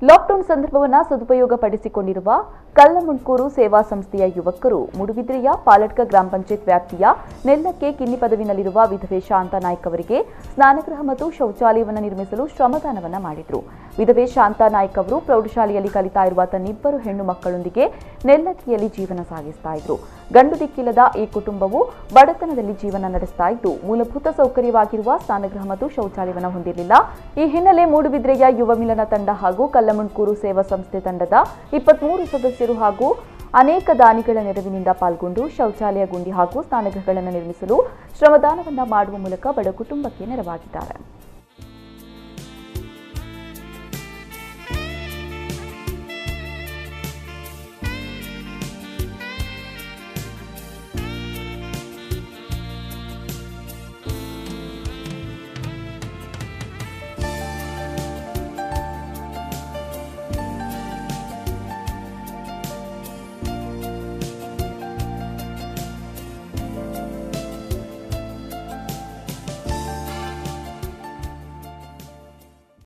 lockdown ಸಂದರ್ಭವನ್ನು ಸದುಪಯೋಗ ಪಡಿಸಿಕೊಂಡಿರುವ ಕಲ್ಲಮುಣ್ಕೂರು ಸೇವಾ ಸಂಸ್ಥೆಯ ಯುವಕರು ಮುಡುಬಿದ್ರೆಯ ಪಾಲಟ್ಕ ಗ್ರಾಮ ಪಂಚಾಯತ್ ವ್ಯಾಪ್ತಿಯ ನೆಲ್ಲಕ್ಕೆ ಕಿನ್ನಿ ಪದವಿನಲ್ಲಿರುವ ವಿಧವೆ ಶಾಂತಾ ನಾಯ್ಕ್ ಅವರಿಗೆ ಸ್ನಾನಗೃಹ ಮತ್ತು ಶೌಚಾಲಯವನ್ನು ನಿರ್ಮಿಸಲು ಶ್ರಮದಾನವನ್ನ ಮಾಡಿದ್ರು ವಿಧವೆ ಶಾಂತಾ ನಾಯ್ಕ್ ಅವರು ಪ್ರೌಢಶಾಲೆಯಲ್ಲಿ ಕಲಿತಾ ಇರುವ ತನ್ನಿಬ್ಬರು ಹೆಣ್ಣು ಮಕ್ಕಳೊಂದಿಗೆ ನೆಲ್ಲಕ್ಕಿಯಲ್ಲಿ ಜೀವನ ಸಾಗಿಸ್ತಾ ಇದ್ರು ಗಂಡು ದಿಕ್ಕಿಲ್ಲದ ಈ ಕುಟುಂಬವು ಬಡತನದಲ್ಲಿ ಜೀವನ ನಡೆಸ್ತಾ ಇದ್ದು ಮೂಲಭೂತ ಸೌಕರ್ಯವಾಗಿರುವ ಸ್ನಾನಗೃಹ ಮತ್ತು ಶೌಚಾಲಯವನ್ನು ಹೊಂದಿರಲಿಲ್ಲ ಈ ಹಿನ್ನೆಲೆ ಮೂಡುಬಿದ್ರೆಯ ಯುವ ಮಿಲನ ತಂಡ ಹಾಗೂ ಕಲ್ಲಮುಣ್ಕೂರು ಸೇವಾ ಸಂಸ್ಥೆ ತಂಡದ ಇಪ್ಪತ್ಮೂರು ಸದಸ್ಯರು ಹಾಗೂ ಅನೇಕ ದಾನಿಗಳ ನೆರವಿನಿಂದ ಪಾಲ್ಗೊಂಡು ಶೌಚಾಲಯ ಗುಂಡಿ ಹಾಗೂ ಸ್ನಾನಗೃಹಗಳನ್ನು ನಿರ್ಮಿಸಲು ಶ್ರಮದಾನವನ್ನ ಮಾಡುವ ಮೂಲಕ ಬಡ ಕುಟುಂಬಕ್ಕೆ ನೆರವಾಗಿದ್ದಾರೆ